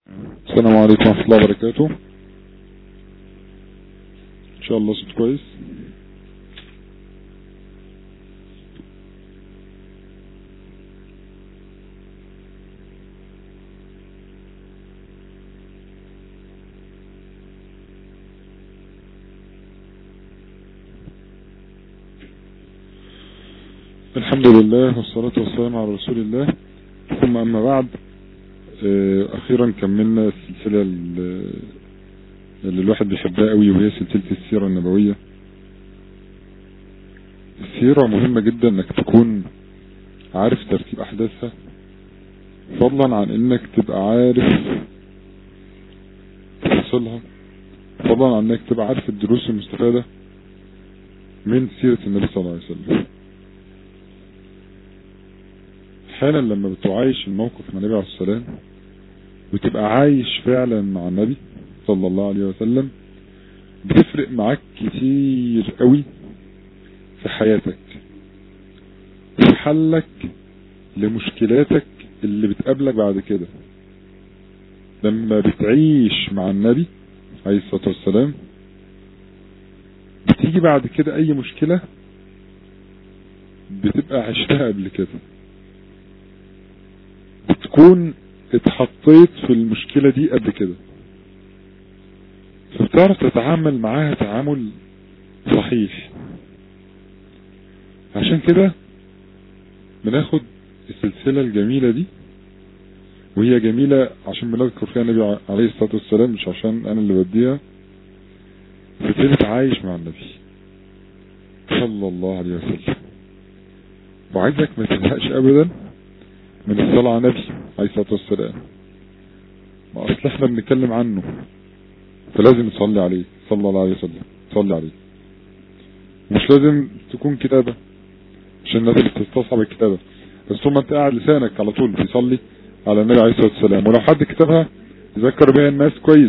السلام عليكم ورحمة الله وبركاته ان شاء الله صوت كويس الحمد لله والصلاة والسلام على رسول الله ثم أما بعد أخيرا كملنا السلسلة اللي الواحد بيحبها قوي وهي سلسلة السيرة النبوية السيرة مهمة جدا انك تكون عارف ترتيب احداثها فضلا عن انك تبقى عارف تفاصيلها فضلا عن انك تبقى عارف الدروس المستفادة من سيرة النبي صلى الله عليه وسلم احيانا لما بتعايش الموقف مع النبي عليه السلام وتبقى عايش فعلا مع النبي صلى الله عليه وسلم بتفرق معاك كتير قوي في حياتك في حلك لمشكلاتك اللي بتقابلك بعد كده لما بتعيش مع النبي عليه الصلاة والسلام بتيجي بعد كده اي مشكلة بتبقى عشتها قبل كده بتكون اتحطيت في المشكلة دي قبل كده فبتعرف تتعامل معاها تعامل صحيح عشان كده بناخد السلسلة الجميلة دي وهي جميلة عشان بنذكر فيها النبي عليه الصلاة والسلام مش عشان انا اللي بديها سلسلة عايش مع النبي صلى الله عليه وسلم وعايزك ما تزهقش ابدا من الصلاة على النبي عليه الصلاة والسلام ما اصل احنا بنتكلم عنه فلازم تصلي عليه صلى الله عليه وسلم تصلي عليه مش لازم تكون كتابة عشان الناس اللي بتستصعب الكتابة بس طول ما انت قاعد لسانك على طول بيصلي على النبي عليه الصلاة والسلام ولو حد كتبها يذكر بها الناس كويس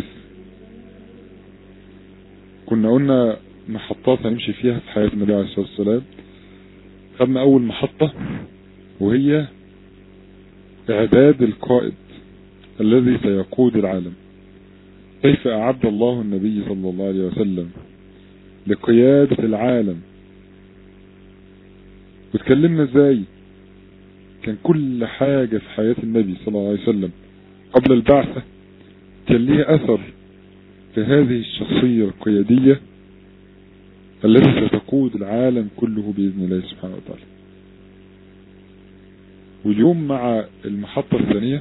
كنا قلنا محطات هنمشي فيها في حياة النبي عليه الصلاة والسلام خدنا اول محطة وهي اعداد القائد الذي سيقود العالم كيف اعد الله النبي صلى الله عليه وسلم لقيادة العالم وتكلمنا ازاي كان كل حاجة في حياة النبي صلى الله عليه وسلم قبل البعثة كان ليه اثر في هذه الشخصية القيادية التي ستقود العالم كله بإذن الله سبحانه وتعالى واليوم مع المحطة الثانية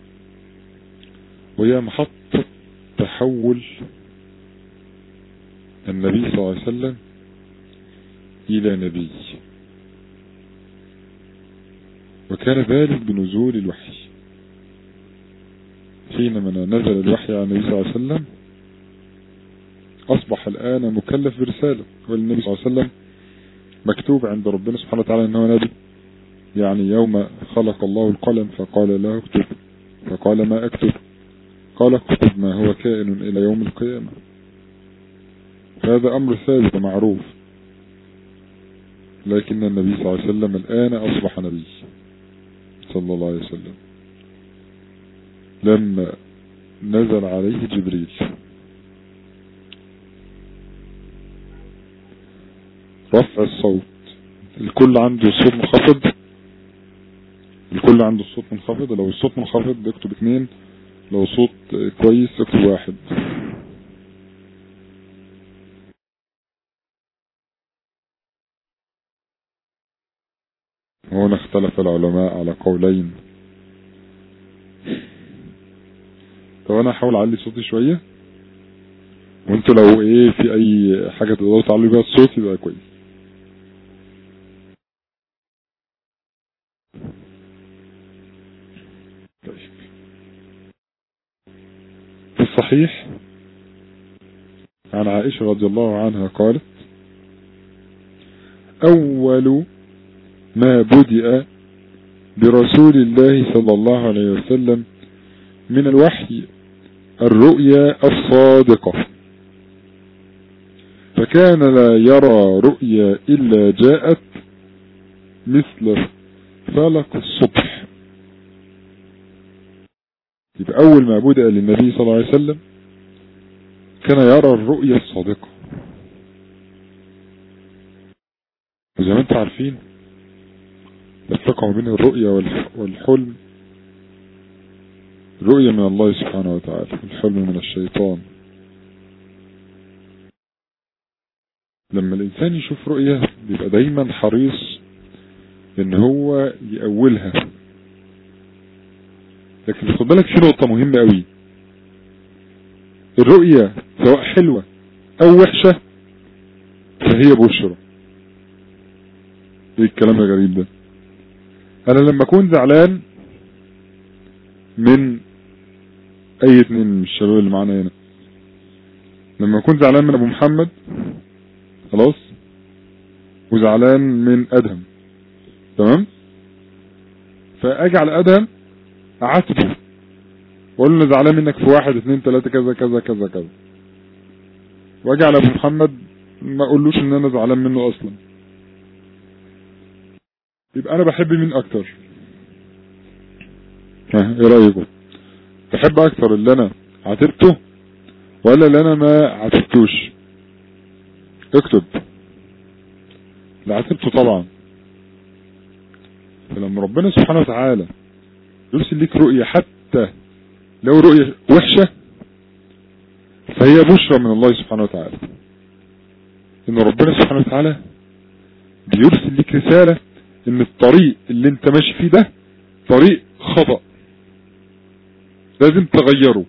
وهي محطة تحول النبي صلى الله عليه وسلم إلى نبي وكان ذلك بنزول الوحي حينما نزل الوحي على النبي صلى الله عليه وسلم أصبح الآن مكلف برسالة والنبي صلى الله عليه وسلم مكتوب عند ربنا سبحانه وتعالى أنه نبي يعني يوم خلق الله القلم فقال له اكتب فقال ما اكتب قال اكتب ما هو كائن الى يوم القيامة هذا امر ثابت معروف لكن النبي صلى الله عليه وسلم الان اصبح نبي صلى الله عليه وسلم لما نزل عليه جبريل رفع الصوت الكل عنده صوت منخفض الكل عنده الصوت منخفض لو الصوت منخفض بيكتب اتنين لو صوت كويس اكتب واحد هنا اختلف العلماء على قولين طب انا هحاول اعلي صوتي شوية وانتوا لو ايه في اي حاجة تقدروا تعلي بيها الصوت يبقى كويس في الصحيح عن عائشة رضي الله عنها قالت أول ما بدأ برسول الله صلى الله عليه وسلم من الوحي الرؤيا الصادقة فكان لا يرى رؤيا إلا جاءت مثل فلق الصبح يبقى أول ما بدأ للنبي صلى الله عليه وسلم كان يرى الرؤية الصادقة وزي ما انتم عارفين الفرق ما بين الرؤية والحلم الرؤية من الله سبحانه وتعالى الحلم من الشيطان لما الإنسان يشوف رؤية بيبقى دايما حريص ان هو يأولها لكن خد بالك في نقطة مهمة قوي الرؤية سواء حلوة او وحشة فهي بشرة ايه الكلام الغريب ده انا لما اكون زعلان من اي اتنين من الشباب اللي معانا هنا لما اكون زعلان من ابو محمد خلاص وزعلان من ادهم تمام فاجي على ادهم اعاتبه واقول له زعلان منك في واحد اتنين تلاتة كذا كذا كذا كذا واجي على ابو محمد ما اقولوش ان انا زعلان منه اصلا يبقى انا بحب مين اكتر ها ايه رايكم بحب اكتر اللي انا عاتبته ولا اللي انا ما عاتبتوش اكتب اللي عاتبته طبعا فلما ربنا سبحانه وتعالى يرسل ليك رؤية حتى لو رؤية وحشة فهي بشرى من الله سبحانه وتعالى ان ربنا سبحانه وتعالى بيرسل لك رسالة ان الطريق اللي انت ماشي فيه ده طريق خطأ لازم تغيره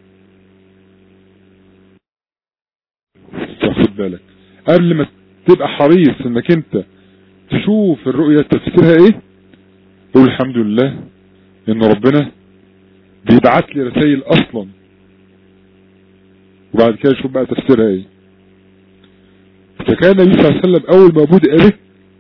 تاخد بالك قبل ما تبقى حريص انك انت تشوف الرؤية تفسيرها ايه قول الحمد لله ان ربنا بيبعت لي رسائل اصلا وبعد كده شوف بقى تفسيرها ايه فكان النبي صلى الله عليه وسلم اول ما بدأ به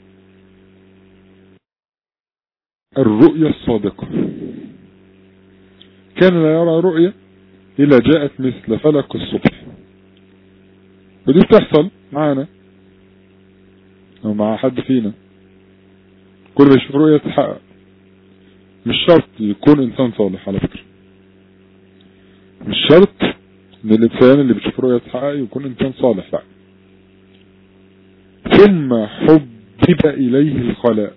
الرؤية الصادقة كان لا يرى رؤية إلا جاءت مثل فلق الصبح ودي بتحصل معانا أو مع حد فينا كل ما يشوف رؤية تتحقق مش شرط يكون إنسان صالح على فكرة مش شرط إن الإنسان اللي بيشوف رؤية تتحقق يكون إنسان صالح لا ثم حبب إليه الخلاء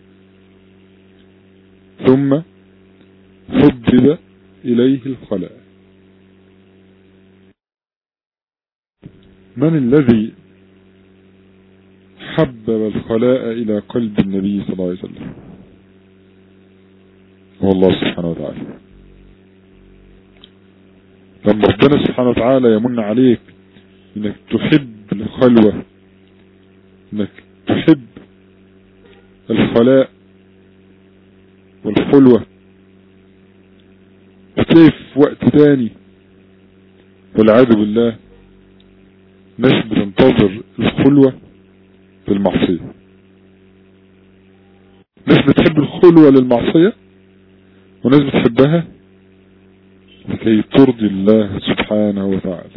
ثم حبب إليه الخلاء من الذي حبب الخلاء إلى قلب النبي صلى الله عليه وسلم هو الله سبحانه وتعالى لما ربنا سبحانه وتعالى يمن عليك انك تحب الخلوة انك تحب الخلاء والخلوة وتلاقي في وقت تاني والعياذ بالله ناس بتنتظر الخلوة في المعصية ناس بتحب الخلوة للمعصية وناس بتحبها لكي ترضي الله سبحانه وتعالى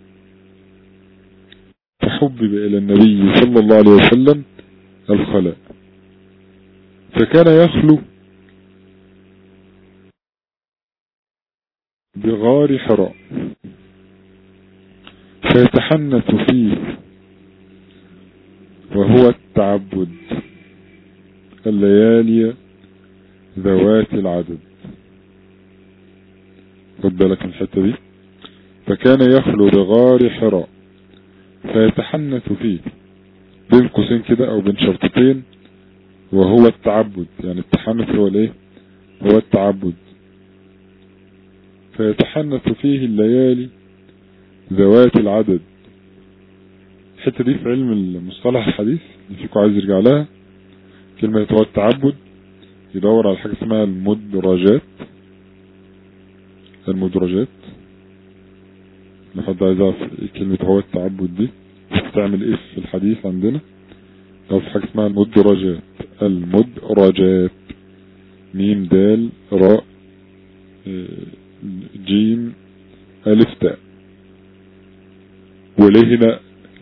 فحبب إلى النبي صلى الله عليه وسلم الخلاء فكان يخلو بغار حراء فيتحنث فيه وهو التعبد الليالي ذوات العدد خد بالك من الحتة دي فكان يخلو بغار حراء فيتحنث فيه بين قوسين كده او بين شرطتين وهو التعبد يعني التحنث هو الايه هو التعبد فيتحنث فيه الليالي ذوات العدد الحتة دي في علم المصطلح الحديث اللي فيكم عايز يرجع لها كلمة هو التعبد يدور على حاجة اسمها المدرجات المدرجات لو حد عايز يعرف كلمة هو التعبد دي بتعمل ايه في الحديث عندنا لو في حاجة اسمها المدرجات المدرجات ميم دال راء جيم ألف تاء وليه هنا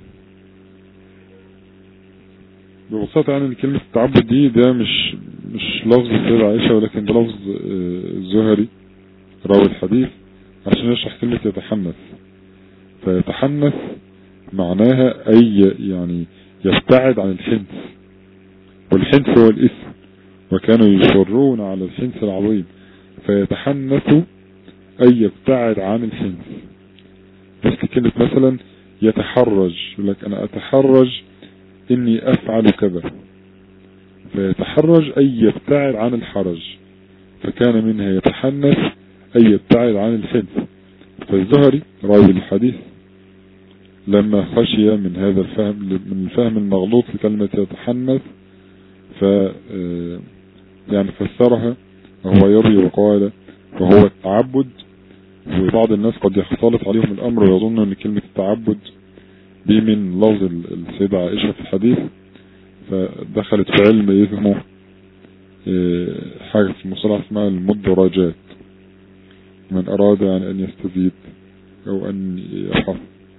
ببساطة يعني كلمة التعبد دي ده مش مش لفظ السيدة عائشة ولكن ده لفظ الزهري راوي الحديث عشان يشرح كلمة يتحنث فيتحنث معناها أي يعني يبتعد عن الحنث والحنث هو الإثم وكانوا يصرون على الحنث العظيم فيتحنث أي يبتعد عن الحنث مثل كلمة مثلا يتحرج يقول لك أنا أتحرج إني أفعل كذا فيتحرج أي يبتعد عن الحرج فكان منها يتحنث أي يبتعد عن الحنث فالزهري راوي الحديث لما خشي من هذا الفهم من الفهم المغلوط لكلمة يتحنث ف يعني فسرها وهو يروي وقال وهو التعبد وبعض الناس قد يختلط عليهم الأمر ويظن أن كلمة التعبد دي من لفظ السيدة عائشة في الحديث فدخلت في علم اسمه حاجة في المصطلح اسمها المدرجات من أراد يعني أن يستزيد أو أن يحفظ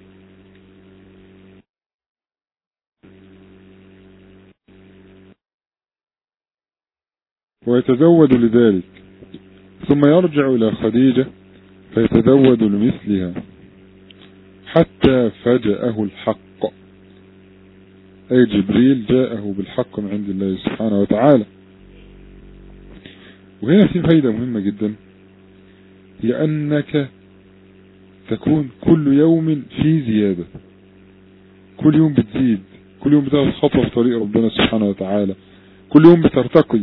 ويتزود لذلك ثم يرجع إلى خديجة فيتزود لمثلها حتى فجأه الحق أي جبريل جاءه بالحق من عند الله سبحانه وتعالى وهنا في فايدة مهمة جدا هي أنك تكون كل يوم في زيادة كل يوم بتزيد كل يوم بتاخد خطوة في طريق ربنا سبحانه وتعالى كل يوم بترتقي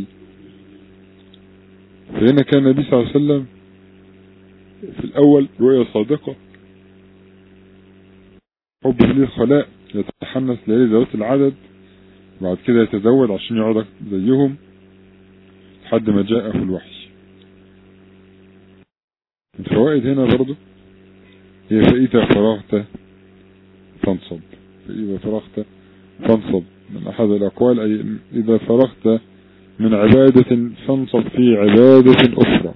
فهنا كان النبي صلى الله عليه وسلم في الأول رؤية صادقة حب في الخلاء يتحنس ليالي ذوات العدد بعد كده يتزود عشان يقعد زيهم لحد ما جاءه الوحي الفوائد هنا برضو هي فإذا فرغت فانصب فإذا فرغت فانصب من أحد الأقوال أي إذا فرغت من عبادة فانصب في عبادة أخرى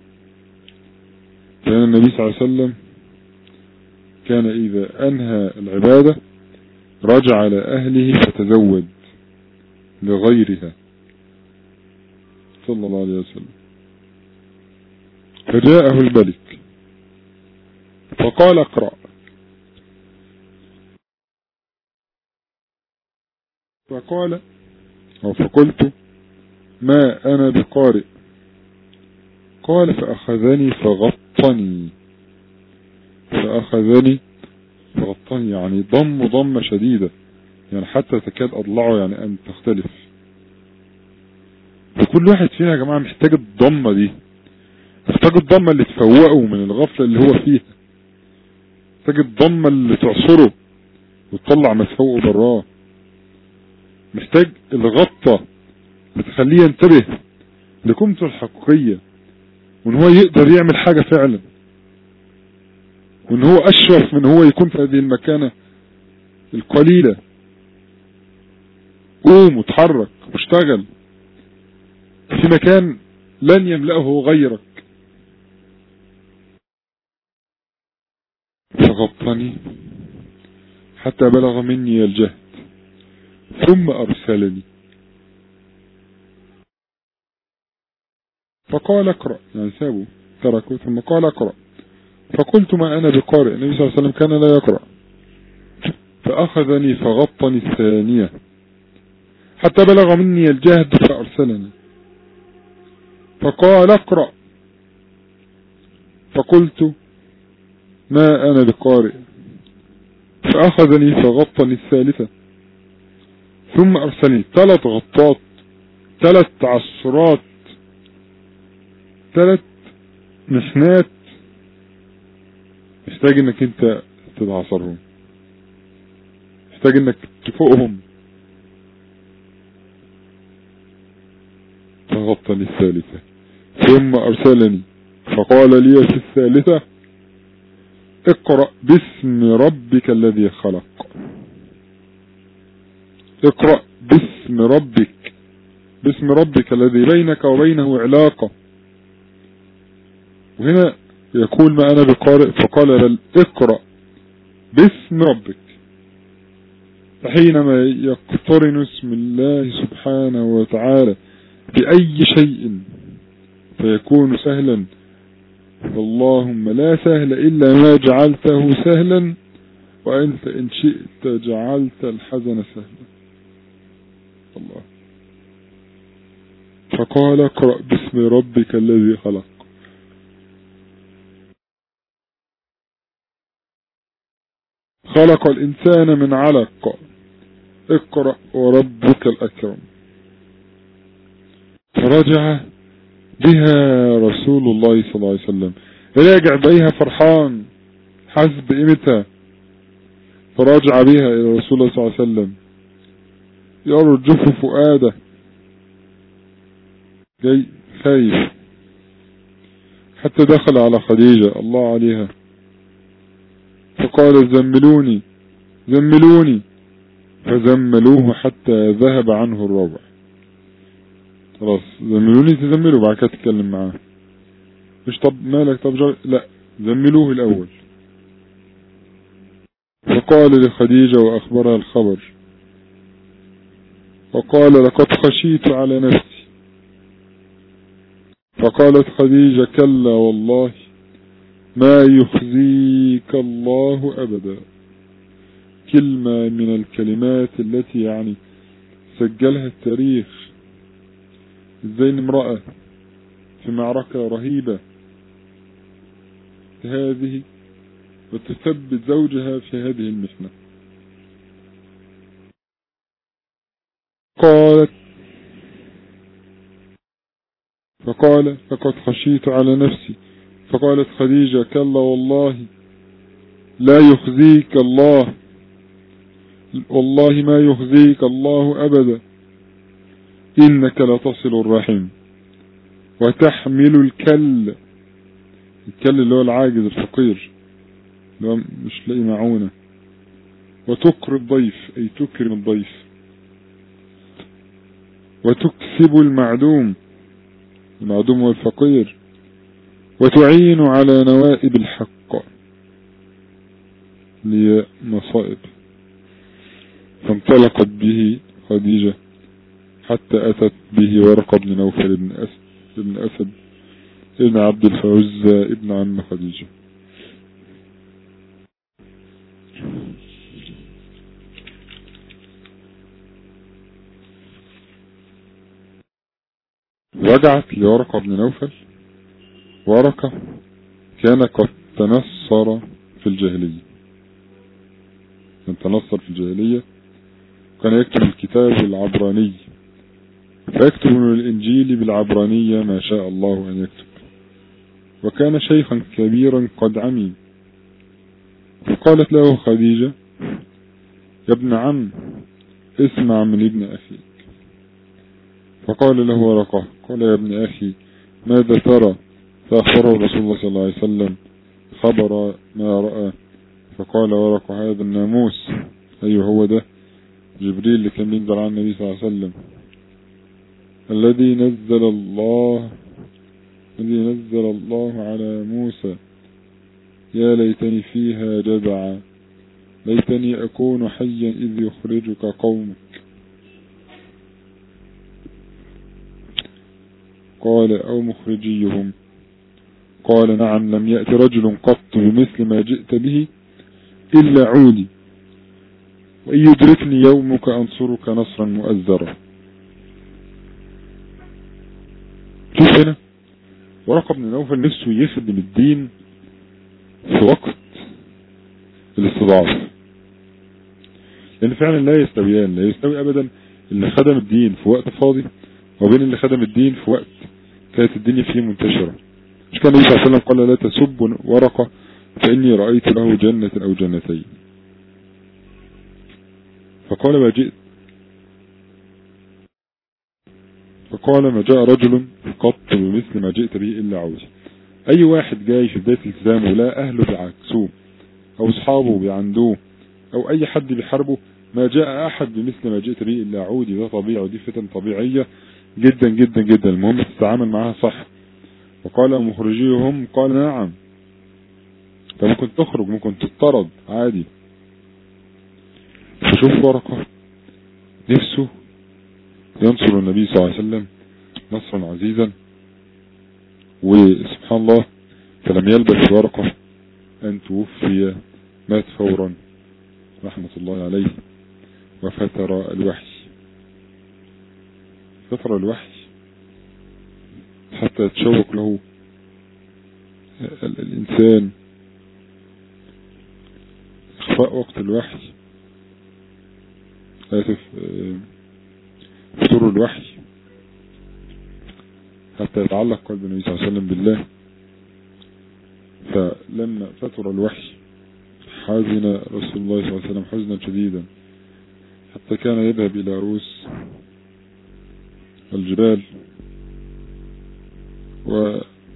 كان النبي صلى الله عليه وسلم كان إذا أنهى العبادة رجع لأهله فتزود لغيرها صلى الله عليه وسلم فجاءه الملك فقال اقرأ فقال أو فقلت ما أنا بقارئ قال فأخذني فغطني فأخذني فغطني يعني ضم ضمة شديدة يعني حتى تكاد أضلعه يعني أن تختلف فكل واحد فينا يا جماعة محتاج الضمة دي محتاج الضمة اللي تفوقه من الغفلة اللي هو فيها محتاج الضمة اللي تعصره وتطلع مسفوقه براه محتاج الغطة اللي تخليه ينتبه لقيمته الحقيقية وان هو يقدر يعمل حاجة فعلا وان هو اشرف من هو يكون في هذه المكانة القليلة قوم وتحرك واشتغل في مكان لن يملأه غيرك فغطني حتى بلغ مني الجهد ثم أرسلني فقال اقرأ يعني سابوا تركوا ثم قال اقرأ فقلت ما أنا بقارئ النبي صلى الله عليه وسلم كان لا يقرأ فأخذني فغطني الثانية حتى بلغ مني الجهد فأرسلني فقال اقرأ فقلت ما أنا بقارئ فأخذني فغطني الثالثة ثم أرسلني ثلاث غطات ثلاث عصرات ثلاث محنات محتاج انك انت تتعصرهم محتاج انك تفوقهم فغطني الثالثة ثم ارسلني فقال لي في الثالثة اقرأ باسم ربك الذي خلق اقرأ باسم ربك باسم ربك الذي بينك وبينه علاقة وهنا يقول ما أنا بقارئ فقال بل اقرأ باسم ربك فحينما يقترن اسم الله سبحانه وتعالى بأي شيء فيكون سهلا اللهم لا سهل إلا ما جعلته سهلا وأنت إن شئت جعلت الحزن سهلا الله فقال اقرأ باسم ربك الذي خلق خلق الإنسان من علق اقرأ وربك الأكرم فرجع بها رسول الله صلى الله عليه وسلم راجع بيها فرحان حسب بقيمتها فراجع بها إلى رسول الله صلى الله عليه وسلم يرجف فؤاده جاي خايف حتى دخل على خديجة الله عليها فقال زملوني زملوني فزملوه حتى ذهب عنه الربع خلاص زملوني تزملوا بعد كده تتكلم معاه مش طب مالك طب جر... لا زملوه الاول فقال لخديجة واخبرها الخبر وقال لقد خشيت على نفسي فقالت خديجة كلا والله ما يخزيك الله أبدا كلمة من الكلمات التي يعني سجلها التاريخ ازاي امرأة في معركة رهيبة هذه وتثبت زوجها في هذه المحنة قالت فقال لقد خشيت على نفسي فقالت خديجة كلا والله لا يخزيك الله والله ما يخزيك الله أبدا إنك لتصل الرحم وتحمل الكل الكل اللي هو العاجز الفقير اللي هو مش لاقي معونة وتقر الضيف أي تكرم الضيف وتكسب المعدوم المعدوم والفقير وتعين على نوائب الحق لمصائب فانطلقت به خديجة حتى أتت به ورقة بن نوفل بن أسد بن أسد ابن عبد الفوزة ابن عم خديجة رجعت لورقة بن نوفل ورقة كان قد تنصر في الجاهلية كان تنصر في الجاهلية كان يكتب الكتاب العبراني فيكتب من الإنجيل بالعبرانية ما شاء الله أن يكتب وكان شيخا كبيرا قد عمي فقالت له خديجة يا ابن عم اسمع من ابن أخيك فقال له ورقة قال يا ابن أخي ماذا ترى فأخبره رسول الله صلى الله عليه وسلم خبر ما رأى فقال ورقة هذا الناموس أيوه هو ده جبريل اللي كان ينزل على النبي صلى الله عليه وسلم الذي نزل الله الذي نزل الله على موسى يا ليتني فيها جدعا ليتني أكون حيا إذ يخرجك قومك قال أو مخرجيهم قال نعم لم يأتي رجل قط بمثل ما جئت به إلا عودي وإن يدركني يومك أنصرك نصرا مؤذرا شوف هنا ورقة بن نوفل نفسه يخدم الدين في وقت الاستضعاف لأن فعلا لا يستويان لا يستوي أبدا اللي خدم الدين في وقت فاضي وبين اللي خدم الدين في وقت كانت الدنيا فيه منتشرة مش كان النبي صلى الله عليه وسلم قال لا تسب ورقة فإني رأيت له جنة أو جنتين فقال ما جئت فقال ما جاء رجل قط بمثل ما جئت به إلا عوزي أي واحد جاي في بداية الالتزام ولا أهله بيعكسوه أو أصحابه بيعندوه أو أي حد بيحاربه ما جاء أحد بمثل ما جئت به إلا عودي ده طبيعي ودي فتن طبيعية جدا جدا جدا المهم تتعامل معها صح وقال مخرجيهم قال نعم فممكن تخرج ممكن تطرد عادي فشوف ورقة نفسه ينصر النبي صلى الله عليه وسلم نصرا عزيزا وسبحان الله فلم يلبث ورقة أن توفي مات فورا رحمة الله عليه وفتر الوحي فتر الوحي حتى يتشوق له الإنسان إخفاء وقت الوحي آسف فتور الوحي حتى يتعلق قلب النبي صلى الله عليه وسلم بالله فلما فتر الوحي حزن رسول الله صلى الله عليه وسلم حزنا شديدا حتى كان يذهب إلى رؤوس الجبال و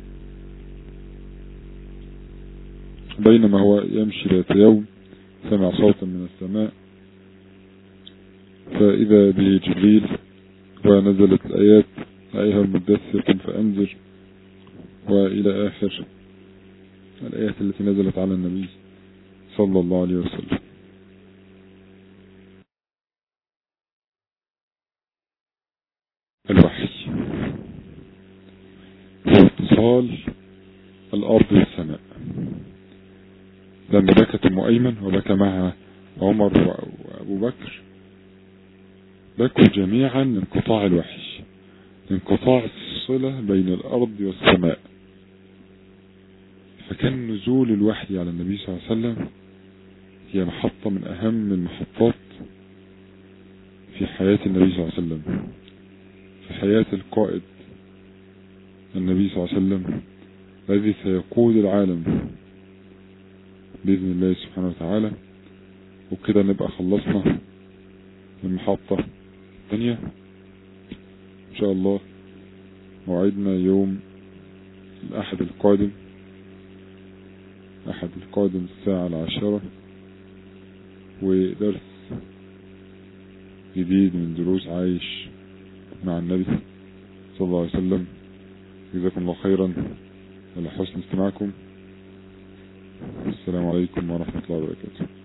بينما هو يمشي ذات يوم سمع صوتا من السماء فإذا به جبريل ونزلت الآيات أيها المدثر قم فأنذر وإلى آخر الآيات التي نزلت على النبي صلى الله عليه وسلم الوحي هو اتصال الأرض والسماء لما بكت أم أيمن وبكى معها عمر وأبو بكر بكوا جميعا لانقطاع الوحي انقطاع الصلة بين الأرض والسماء فكان نزول الوحي على النبي صلى الله عليه وسلم هي محطة من أهم المحطات في حياة النبي صلى الله عليه وسلم في حياة القائد النبي صلى الله عليه وسلم الذي سيقود العالم بإذن الله سبحانه وتعالى وكده نبقى خلصنا المحطة الثانية إن شاء الله موعدنا يوم الأحد القادم أحد القادم الساعة العاشرة ودرس جديد من دروس عايش مع النبي صلى الله عليه وسلم جزاكم الله خيرا على حسن استماعكم السلام عليكم ورحمة الله وبركاته